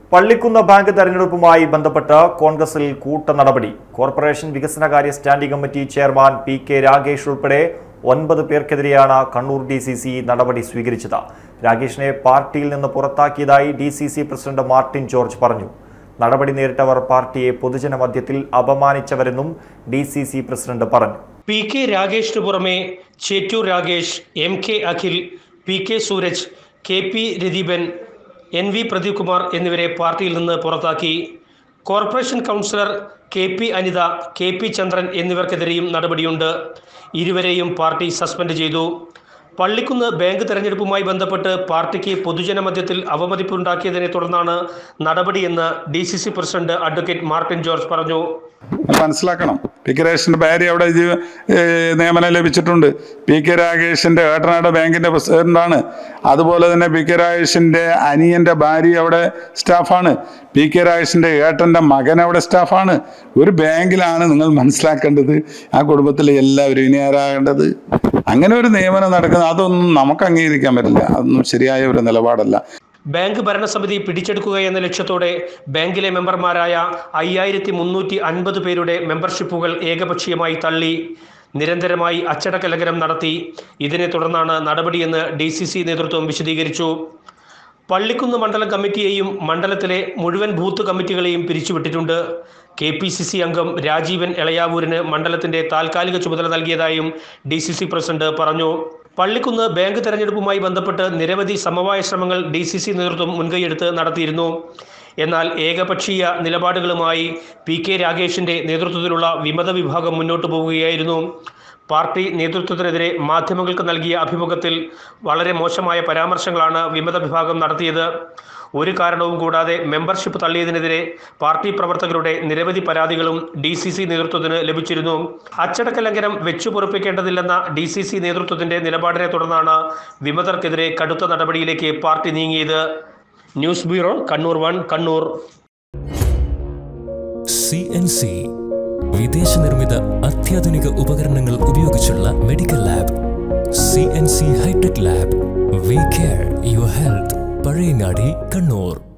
Pallikkunnu bank തെരഞ്ഞെടുപ്പുമായി ബന്ധപ്പെട്ട് കോൺഗ്രസിൽ കൂട്ട നടപടി കോർപ്പറേഷൻ വികസനകാര്യ standing committee chairman P K Ragesh ഉൾപ്പെടെ ഒൻപത് പേർക്കെതിരെയാണ് കണ്ണൂർ ഡി സി സി നടപടി സ്വീകരിച്ചത് രാഗേഷിനെ പാർട്ടിയിൽ നിന്ന് പുറത്താക്കിയതായി D C C president Martin George പറഞ്ഞു നടപടി നേരിട്ടവർ പാർട്ടിയെ പൊതുജന മധ്യത്തിൽ അപമാനിച്ചവരെന്നും ഡി സി സി പ്രസിഡന്റ് പറഞ്ഞു പി കെ രാഗേഷിന് പുറമെ Chettur Ragesh M K Akhil P K Sooraj K P Radeepan N V Pradeep Kumar എന്നിവരെ പാർട്ടിയിൽ നിന്ന് പുറത്താക്കി corporation councillor K P Anitha K P Chandran എന്നിവർക്കെതിരെയും നടപടിയുണ്ട് ഇരുവരെയും പാർട്ടി സസ്പെൻഡ് ചെയ്തു പള്ളിക്കുന്ന് ബാങ്ക് തെരഞ്ഞെടുപ്പുമായി ബന്ധപ്പെട്ട് പാർട്ടിക്ക് പൊതുജന മധ്യത്തിൽ അവമതിപ്പുണ്ടാക്കിയതിനെ തുടർന്നാണ് നടപടിയെന്ന് D C C president advocate Martin George പറഞ്ഞു മനസ്സിലാക്കണം പി കെ രാഗേഷിന്റെ ഭാര്യ അവിടെ ജീവ ഏഹ് നിയമനം ലഭിച്ചിട്ടുണ്ട് പി കെ രാഗേഷിന്റെ ഏട്ടനാട് ബാങ്കിന്റെ പ്രസിഡന്റാണ് അതുപോലെ തന്നെ പി കെ രാഗേഷിന്റെ അനിയന്റെ ഭാര്യ അവിടെ സ്റ്റാഫാണ് പി കെ രാഗേഷിന്റെ ഏട്ടന്റെ മകൻ അവിടെ സ്റ്റാഫാണ് ഒരു ബാങ്കിലാണ് നിങ്ങൾ മനസ്സിലാക്കേണ്ടത് ആ കുടുംബത്തിലെ എല്ലാവരും ഇനി ആരാകേണ്ടത് അങ്ങനെ ഒരു നിയമനം നടക്കുന്നത് അതൊന്നും നമുക്ക് അംഗീകരിക്കാൻ പറ്റില്ല അതൊന്നും ശരിയായ ഒരു നിലപാടല്ല ബാങ്ക് ഭരണസമിതി പിടിച്ചെടുക്കുക എന്ന ലക്ഷ്യത്തോടെ ബാങ്കിലെ മെമ്പർമാരായ അയ്യായിരത്തി മുന്നൂറ്റി അൻപത് പേരുടെ മെമ്പർഷിപ്പുകൾ ഏകപക്ഷീയമായി തള്ളി നിരന്തരമായി അച്ചടക്ക ലംഘനം നടത്തി ഇതിനെ തുടർന്നാണ് നടപടിയെന്ന് ഡി സി സി നേതൃത്വം വിശദീകരിച്ചു പള്ളിക്കുന്ന് മണ്ഡലം കമ്മിറ്റിയെയും മണ്ഡലത്തിലെ മുഴുവൻ ബൂത്ത് കമ്മിറ്റികളെയും പിരിച്ചുവിട്ടിട്ടുണ്ട് കെ പി സി സി അംഗം രാജീവൻ എളയാവൂരിന് മണ്ഡലത്തിന്റെ താൽക്കാലിക ചുമതല നൽകിയതായും ഡി സി സി പ്രസിഡന്റ് പറഞ്ഞു പള്ളിക്കുന്ന് ബാങ്ക് തെരഞ്ഞെടുപ്പുമായി ബന്ധപ്പെട്ട് നിരവധി സമവായ ശ്രമങ്ങൾ ഡി സി സി നേതൃത്വം മുൻകൈയെടുത്ത് നടത്തിയിരുന്നു എന്നാൽ ഏകപക്ഷീയ നിലപാടുകളുമായി പി കെ രാഗേഷിന്റെ നേതൃത്വത്തിലുള്ള വിമത വിഭാഗം മുന്നോട്ടു പോവുകയായിരുന്നു പാർട്ടി നേതൃത്വത്തിനെതിരെ മാധ്യമങ്ങൾക്ക് നൽകിയ അഭിമുഖത്തിൽ വളരെ മോശമായ പരാമർശങ്ങളാണ് വിമത വിഭാഗം നടത്തിയത് ഒരു കാരണവും കൂടാതെ മെമ്പർഷിപ്പ് തള്ളിയതിനെതിരെ പാർട്ടി പ്രവർത്തകരുടെ നിരവധി പരാതികളും ഡി സി സി നേതൃത്വത്തിന് ലഭിച്ചിരുന്നു അച്ചടക്ക ലംഘനം വെച്ചു പൊറുപ്പിക്കേണ്ടതില്ലെന്ന ഡി സി സി നേതൃത്വത്തിന്റെ നിലപാടിനെ തുടർന്നാണ് വിമതർക്കെതിരെ കടുത്ത നടപടിയിലേക്ക് പാർട്ടി നീങ്ങിയത് news bureau Kannur one Kannur C N C വിദേശ നിർമ്മിത അത്യാധുനിക ഉപകരണങ്ങൾ ഉപയോഗിച്ചുള്ള medical lab C N C hi tech lab we care your health Pazhayangadi Kannur